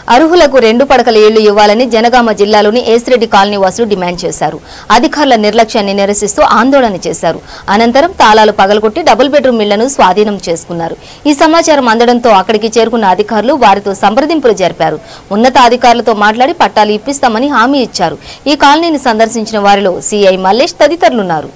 అర్హులకు రెండు పడకల ఇళ్లు ఇవ్వాలని జనగామ జిల్లాలోని ఏసిరెడ్డి కాలనీ వాసులు డిమాండ్ చేశారు అధికారుల నిర్లక్ష్యాన్ని నిరసిస్తూ ఆందోళన చేశారు అనంతరం తాళాలు పగలగొట్టి డబుల్ బెడ్రూమ్ ఇళ్లను స్వాధీనం చేసుకున్నారు ఈ సమాచారం అందడంతో అక్కడికి చేరుకున్న అధికారులు వారితో సంప్రదింపులు జరిపారు ఉన్నత అధికారులతో మాట్లాడి పట్టాలు ఇప్పిస్తామని హామీ ఇచ్చారు ఈ కాలనీని సందర్శించిన వారిలో సిఐ మల్లేష్ తదితరులున్నారు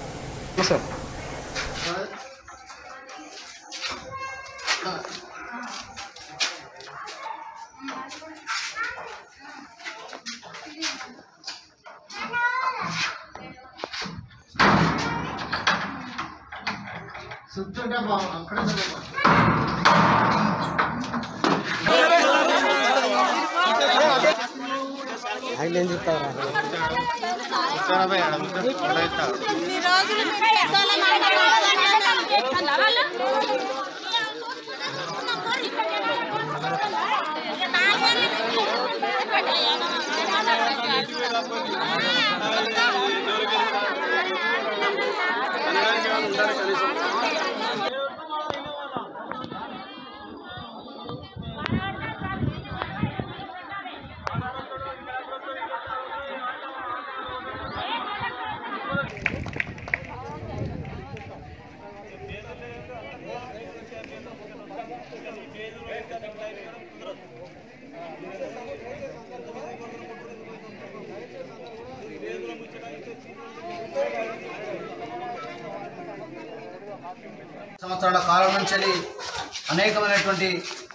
చూస్తుంటే బాగుంది అక్కడ ఇన్ని రోజులు మీరు పెద్దోళ్ళ మాట మాట్లాడాలి. సంవత్సరాల కాలం నుంచి అనేకమైనటువంటి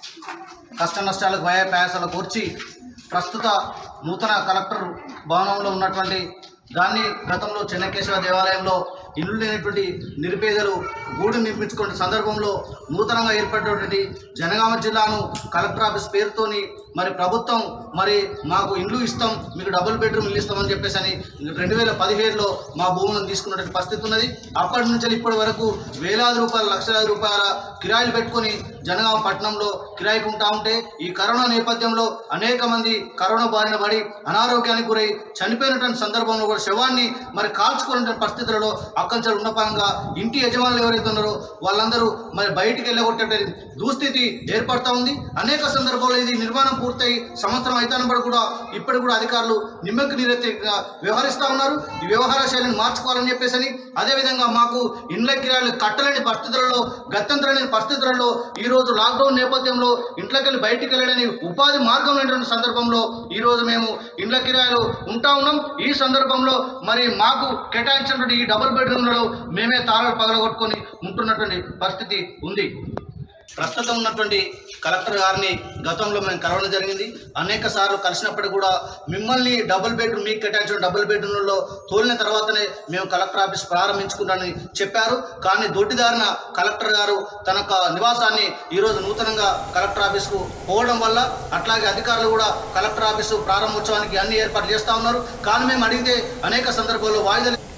కష్ట నష్టాలకు భయ ప్రయాసాలు కూర్చి ప్రస్తుత నూతన కలెక్టర్ భవనంలో ఉన్నటువంటి దాన్ని గతంలో చెన్నకేశవ దేవాలయంలో ఇల్లు లేనటువంటి నిరుపేదలు గూడు నిర్మించుకునే సందర్భంలో నూతనంగా ఏర్పడినటువంటి జనగామ జిల్లాను కలెక్టర్ ఆఫీస్ పేరుతోని మరి ప్రభుత్వం మరి మాకు ఇండ్లు ఇస్తాం మీకు డబుల్ బెడ్రూమ్ ఇల్లు ఇస్తామని చెప్పేసి అని రెండు వేల పదిహేడులో మా భూములను తీసుకున్నటువంటి పరిస్థితి ఉన్నది అప్పటి నుంచి ఇప్పటి వరకు వేలాది రూపాయల లక్షలాది రూపాయల కిరాయిలు పెట్టుకొని జనగామ పట్టణంలో కిరాయికి ఉంటా ఉంటే ఈ కరోనా నేపథ్యంలో అనేక మంది కరోనా బారిన పడి అనారోగ్యానికి గురై చనిపోయినటువంటి సందర్భంలో కూడా శవాన్ని మరి కాల్చుకునే పరిస్థితులలో అక్కంచలు ఉన్న పరంగా ఇంటి యజమానులు ఎవరైతే ఉన్నారో వాళ్ళందరూ మరి బయటికి వెళ్ళగొట్టే దుస్థితి ఏర్పడతా ఉంది అనేక సందర్భాల్లో ఇది నిర్మాణం పూర్తయి సంవత్సరం అయితేనప్పుడు కూడా ఇప్పటికి కూడా అధికారులు నిమ్మకి నీరెత్తిగా వ్యవహరిస్తూ ఉన్నారు ఈ వ్యవహార శైలిని మార్చుకోవాలని చెప్పేసి అని అదేవిధంగా మాకు ఇండ్ల కిరాయిలు కట్టలేని పరిస్థితులలో గత్యంతరలేని పరిస్థితులలో ఈ రోజు లాక్డౌన్ నేపథ్యంలో ఇంట్లోకి వెళ్ళి బయటికి వెళ్ళలేని ఉపాధి మార్గం లేనటువంటి సందర్భంలో ఈ రోజు మేము ఇండ్ల కిరాయిలు ఉంటా ఉన్నాం ఈ సందర్భంలో మరి మాకు కేటాయించినటువంటి ఈ డబుల్ బెడ్రూమ్లలో మేమే తాళాలు పగలగొట్టుకొని ఉంటున్నటువంటి పరిస్థితి ఉంది ప్రస్తుతం ఉన్నటువంటి కలెక్టర్ గారిని గతంలో మేము కలవడం జరిగింది అనేక సార్లు కలిసినప్పటికీ కూడా మిమ్మల్ని డబుల్ బెడ్రూమ్ మీకు కేటాయించిన డబుల్ బెడ్రూమ్లలో తోలిన తర్వాతనే మేము కలెక్టర్ ఆఫీస్ ప్రారంభించుకుంటామని చెప్పారు కానీ దొడ్డిదారిన కలెక్టర్ గారు తన యొక్క నివాసాన్ని ఈరోజు నూతనంగా కలెక్టర్ ఆఫీస్కు పోవడం వల్ల అట్లాగే అధికారులు కూడా కలెక్టర్ ఆఫీసు ప్రారంభోత్సవానికి అన్ని ఏర్పాట్లు చేస్తూ ఉన్నారు కానీ మేము అడిగితే అనేక సందర్భాల్లో వాయిదాలు